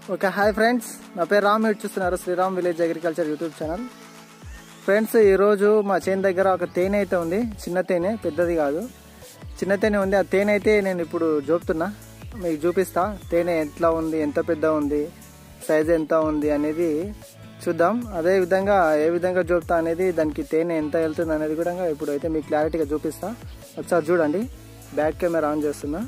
okay hi friends నా పేరు రామ్ మీరు చూస్తున్నారు Sriram village agriculture YouTube channel friends ఈరోజు మా చేను దగ్గర ఒక తేనె అయితే ఉంది చిన్న తేనె పెద్దది కాదు చిన్న తేనె ఉంది ఆ తేనె అయితే నేను ఇప్పుడు చూపుతున్నా మీకు చూపిస్తా తేనె ఎట్లా ఉంది ఎంత పెద్ద ఉంది సైజ్ ఎంత ఉంది అనేది చూద్దాం అదే విధంగా ఏ విధంగా చూపుతా అనేది దానికి తేనె ఎంత వెళ్తుంది అనేది కూడా ఇప్పుడు అయితే మీకు క్లారిటీగా చూపిస్తా ఒకసారి చూడండి బ్యాక్ కెమెరా ఆన్ చేస్తున్నా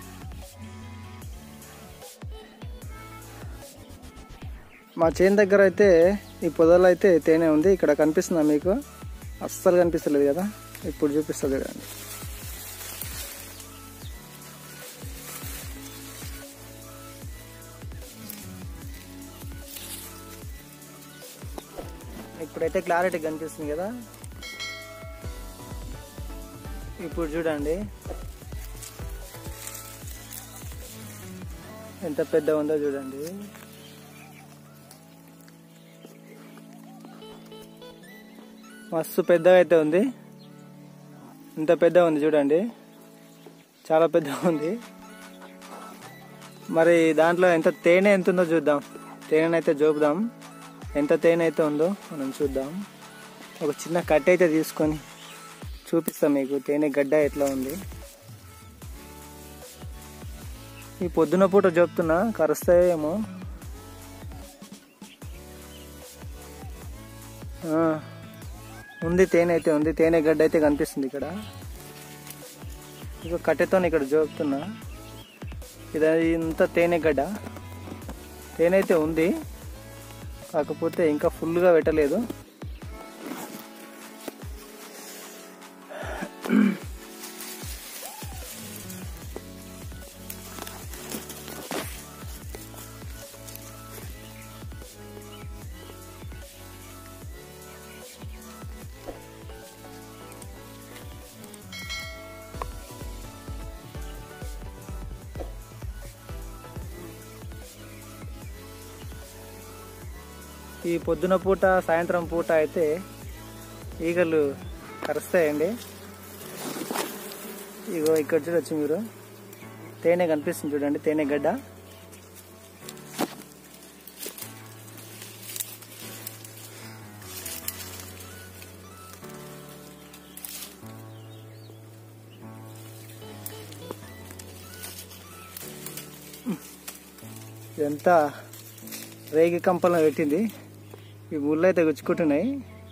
మా చేను దగ్గర అయితే ఈ పొదలో అయితే తేనె ఉంది ఇక్కడ కనిపిస్తుందా మీకు అస్సలు కనిపిస్తలేదు కదా ఇప్పుడు చూపిస్తుంది చూడండి ఇప్పుడైతే క్లారిటీ కనిపిస్తుంది కదా ఇప్పుడు చూడండి ఎంత పెద్ద ఉందో చూడండి మస్తు పెద్దగా అయితే ఉంది ఇంత పెద్ద ఉంది చూడండి చాలా పెద్దగా ఉంది మరి దాంట్లో ఎంత తేనె ఎంత ఉందో చూద్దాం తేనె అయితే చూపుదాం ఎంత తేనె అయితే ఉందో మనం చూద్దాం ఒక చిన్న కట్ అయితే తీసుకొని చూపిస్తాం మీకు తేనె గడ్డ ఎట్లా ఉంది ఈ పొద్దున పూట చెప్తున్నా కరుస్తాయేమో ఆ, ఉంది తేనె అయితే ఉంది తేనె గడ్డ అయితే కనిపిస్తుంది ఇక్కడ ఇక కట్టెతో ఇక్కడ జోపుతున్నా ఇది ఇంత తేనె గడ్డ తేనె అయితే ఉంది కాకపోతే ఇంకా ఫుల్గా పెట్టలేదు ఈ పొద్దున పూట సాయంత్రం పూట అయితే ఈగలు కరుస్తాయండి ఇగో ఇక్కడ చూడొచ్చు మీరు తేనె కనిపిస్తుంది చూడండి తేనె గడ్డ ఎంత రేగి కంపలం పెట్టింది ఈ ముళ్ళు అయితే గుచ్చుకుంటున్నాయి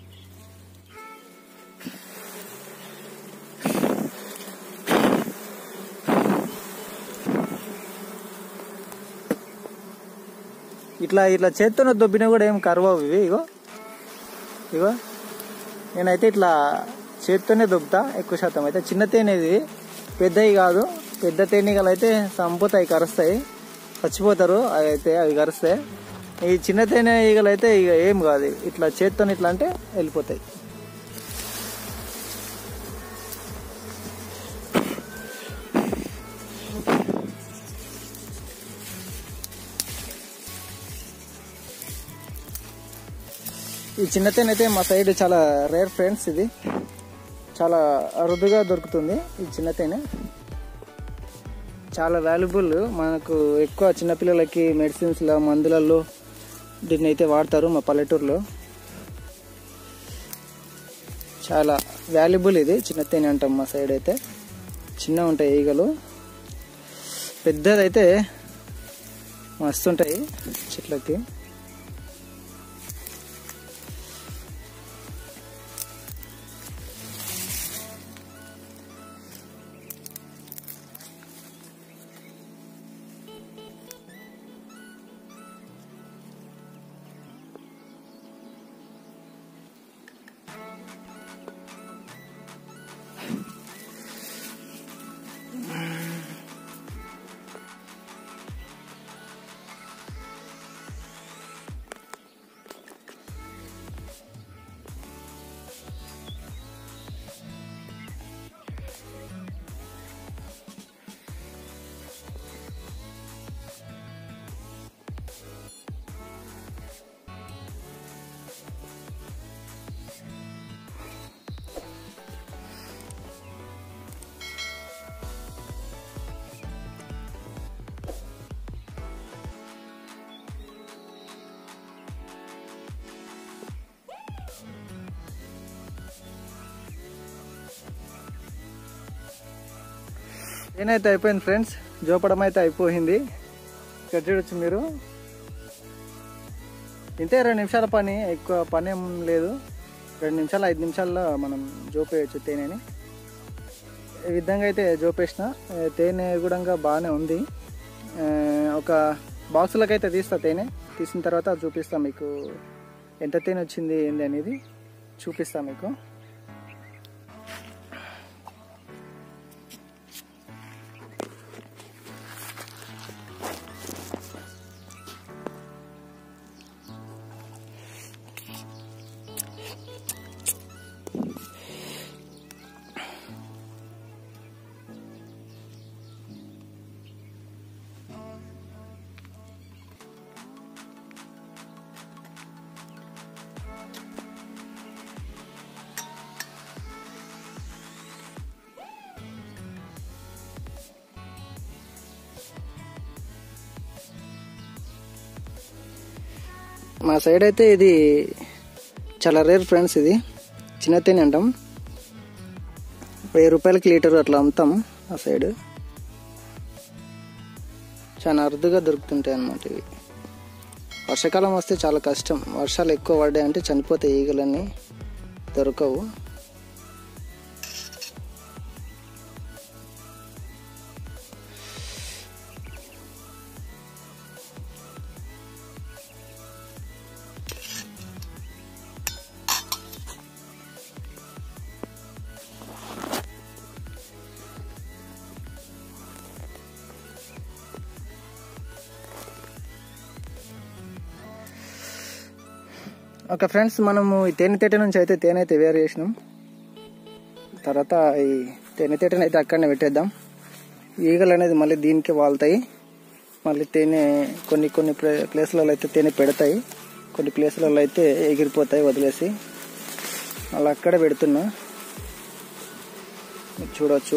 ఇట్లా ఇట్లా చేత్తోనే దొబ్బినా కూడా ఏం కరవవు ఇవి ఇగో ఇగో నేనైతే ఇట్లా చేత్తోనే దొబ్బుతా ఎక్కువ శాతం అయితే చిన్న తేనెది పెద్దవి కాదు పెద్ద తేనెగలు అయితే సంపుతాయి కరుస్తాయి చచ్చిపోతారు అవి అయితే అవి కరుస్తాయి ఈ చిన్న తేనె ఈగలు అయితే ఇక ఏం కాదు ఇట్లా చేత్తో ఇట్లా అంటే వెళ్ళిపోతాయి ఈ చిన్న తేనె అయితే మా సైడ్ చాలా రేర్ ఫ్రెండ్స్ ఇది చాలా అరుదుగా దొరుకుతుంది ఈ చిన్న తేనె చాలా వాల్యుబుల్ మనకు ఎక్కువ చిన్నపిల్లలకి మెడిసిన్స్లో మందులలో దీన్ని అయితే వాడతారు మా పల్లెటూరులో చాలా వాల్యుబుల్ ఇది చిన్న తేనె అంటాం మా సైడ్ అయితే చిన్న ఉంటాయి ఈగలు పెద్దదైతే మస్తు ఉంటాయి చెట్లకి తేనె అయితే అయిపోయింది ఫ్రెండ్స్ జోపడం అయితే అయిపోయింది ఇక్కడ చూడొచ్చు మీరు ఇంతే రెండు నిమిషాల పని ఎక్కువ పని ఏం లేదు రెండు నిమిషాలు ఐదు నిమిషాల్లో మనం జోపేయచ్చు తేనెని ఈ విధంగా అయితే జోపేసిన ఏ, తేనె కూడా బాగానే ఉంది ఏ, ఒక బాక్సులకు అయితే తీస్తా తేనె తీసిన తర్వాత చూపిస్తా మీకు ఎంత తేనె వచ్చింది ఏంది అనేది చూపిస్తా మీకు మా సైడ్ అయితే ఇది చాలా రేర్ ఫ్రెండ్స్ ఇది చిన్న తేనె అంటాం వెయ్యి రూపాయలకి లీటర్ అట్లా అమ్ముతాం ఆ సైడ్ చాలా అరుదుగా దొరుకుతుంటాయి అన్నమాట ఇవి వర్షాకాలం వస్తే చాలా కష్టం వర్షాలు ఎక్కువ పడ్డాయి అంటే చనిపోతాయి ఈగలన్నీ దొరకవు ఓకే ఫ్రెండ్స్ మనము ఈ తేనె తేట నుంచి అయితే తేనె అయితే వేరు చేసినాం తర్వాత ఈ తేనె తేటని అయితే అక్కడనే పెట్టేద్దాం ఈగలు అనేది మళ్ళీ దీనికి వాళ్తాయి మళ్ళీ తేనె కొన్ని కొన్ని ప్లే ప్లేస్లలో అయితే తేనె పెడతాయి కొన్ని ప్లేస్లలో అయితే ఎగిరిపోతాయి వదిలేసి అలా అక్కడే పెడుతున్నా మీరు చూడొచ్చు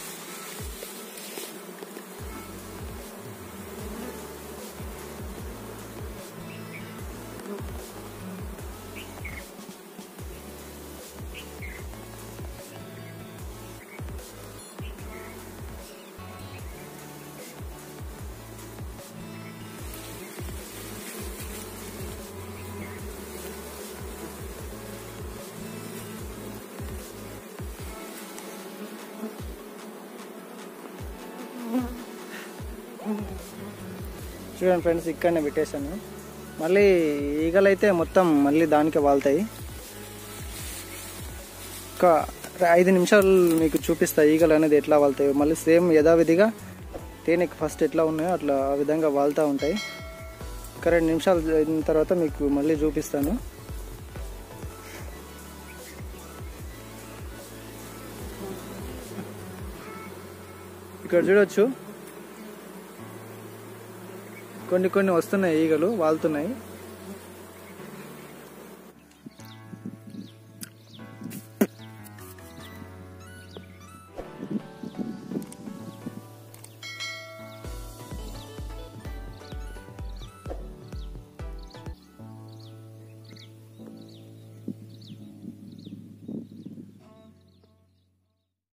చూడండి ఫ్రెండ్స్ ఇక్కడనే పెట్టేశాను మళ్ళీ ఈగలు అయితే మొత్తం మళ్ళీ దానికే వాళ్తాయి ఒక ఐదు నిమిషాలు మీకు చూపిస్తా ఈగలు అనేది ఎట్లా వాళ్తాయి మళ్ళీ సేమ్ యథావిధిగా తేనెకి ఫస్ట్ ఎట్లా ఉన్నాయో అట్లా ఆ విధంగా వాళ్తూ ఉంటాయి ఒక రెండు నిమిషాలు అయిన తర్వాత మీకు మళ్ళీ చూపిస్తాను ఇక్కడ చూడొచ్చు కొన్ని కొన్ని వస్తున్నాయి ఈగలు వాళ్తున్నాయి